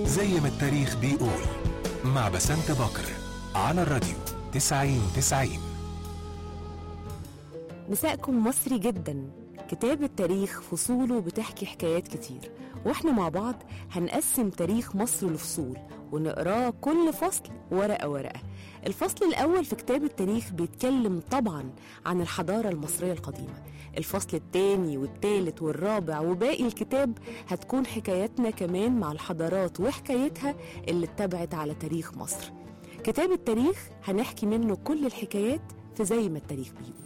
زي ما التاريخ بيقول مع بسنت بكر على الراديو 90 90 مساءكم مصري جدا كتاب التاريخ فصوله بتحكي حكايات كتير واحنا مع بعض هنقسم تاريخ مصر لفصول ونقراه كل فصل ورقة ورقة الفصل الأول في كتاب التاريخ بيتكلم طبعا عن الحضارة المصرية القديمة الفصل الثاني والثالث والرابع وباقي الكتاب هتكون حكاياتنا كمان مع الحضارات وحكايتها اللي اتبعت على تاريخ مصر كتاب التاريخ هنحكي منه كل الحكايات في زي ما التاريخ بيقول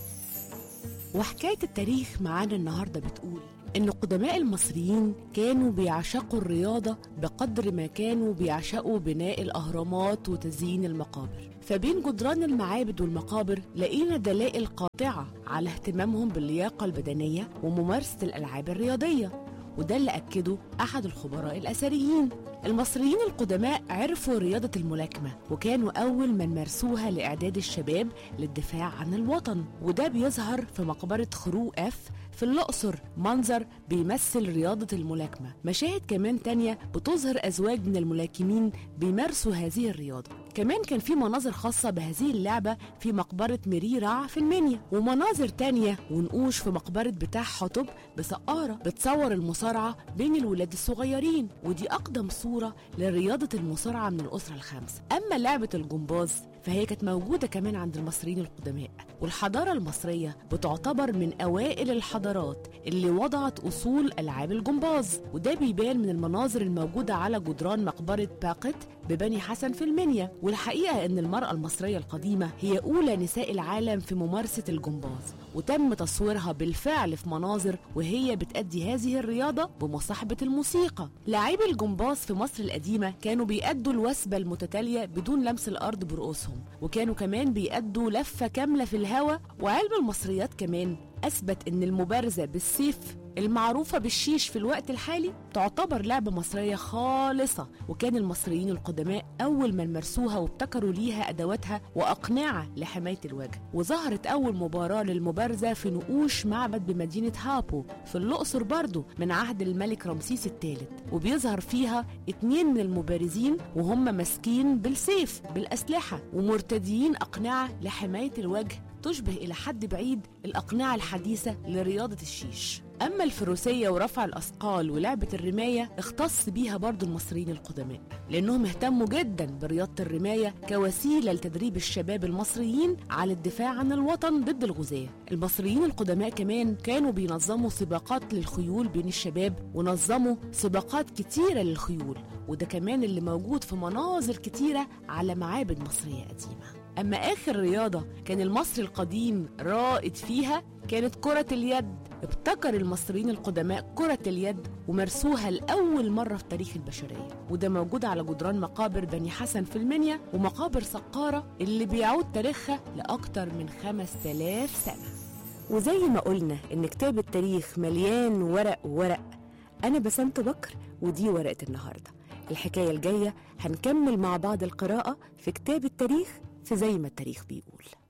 وحكاية التاريخ معانا النهاردة بتقول إن قدماء المصريين كانوا بيعشقوا الرياضة بقدر ما كانوا بيعشقوا بناء الأهرامات وتزيين المقابر فبين جدران المعابد والمقابر لقينا دلائل قاطعة على اهتمامهم باللياقة البدنية وممارسة الألعاب الرياضية وده اللي أكده أحد الخبراء الأثريين المصريين القدماء عرفوا رياضة الملاكمة وكانوا أول من مارسوها لإعداد الشباب للدفاع عن الوطن وده بيظهر في مقبرة خرو أف في الأقصر منظر بيمثل رياضة الملاكمة مشاهد كمان تانية بتظهر أزواج من الملاكمين بيمارسوا هذه الرياضة كمان كان في مناظر خاصة بهذه اللعبة في مقبرة مريرع في المنيا ومناظر تانية ونقوش في مقبرة بتاع حطب بسقارة بتصور المصارعة بين الولاد الصغيرين ودي أقدم صورة لرياضة المصارعة من الأسرة الخمسة أما لعبة الجمباز فهي كانت موجودة كمان عند المصريين القدماء والحضارة المصرية بتعتبر من أوائل الحضارات اللي وضعت أصول ألعاب الجمباز وده بيبان من المناظر الموجودة على جدران مقبرة باقت ببني حسن في المنيا والحقيقة أن المرأة المصرية القديمة هي أولى نساء العالم في ممارسة الجمباز وتم تصويرها بالفعل في مناظر وهي بتأدي هذه الرياضة بمصاحبة الموسيقى لاعبي الجمباز في مصر القديمة كانوا بيأدوا الوثبة المتتالية بدون لمس الأرض برؤوسهم وكانوا كمان بيأدوا لفة كاملة في الهواء وعلم المصريات كمان أثبت أن المبارزة بالسيف المعروفة بالشيش في الوقت الحالي تعتبر لعبة مصرية خالصة وكان المصريين القدماء أول من مارسوها وابتكروا ليها أدواتها وأقنعة لحماية الوجه وظهرت أول مباراة للمبارزة في نقوش معبد بمدينة هابو في الأقصر برضو من عهد الملك رمسيس الثالث وبيظهر فيها اتنين من المبارزين وهم ماسكين بالسيف بالأسلحة ومرتديين أقنعة لحماية الوجه تشبه إلى حد بعيد الأقنعة الحديثة لرياضة الشيش أما الفروسية ورفع الأثقال ولعبة الرماية اختص بيها برضو المصريين القدماء لأنهم اهتموا جدا برياضة الرماية كوسيلة لتدريب الشباب المصريين على الدفاع عن الوطن ضد الغزاة المصريين القدماء كمان كانوا بينظموا سباقات للخيول بين الشباب ونظموا سباقات كتيرة للخيول وده كمان اللي موجود في مناظر كتيرة على معابد مصرية قديمة أما آخر رياضة كان المصري القديم رائد فيها كانت كرة اليد ابتكر المصريين القدماء كرة اليد ومارسوها لأول مرة في تاريخ البشرية وده موجود على جدران مقابر بني حسن في المنيا ومقابر سقارة اللي بيعود تاريخها لأكتر من 5000 سنة وزي ما قلنا إن كتاب التاريخ مليان ورق وورق أنا بسنت بكر ودي ورقة النهاردة الحكاية الجاية هنكمل مع بعض القراءة في كتاب التاريخ في زي ما التاريخ بيقول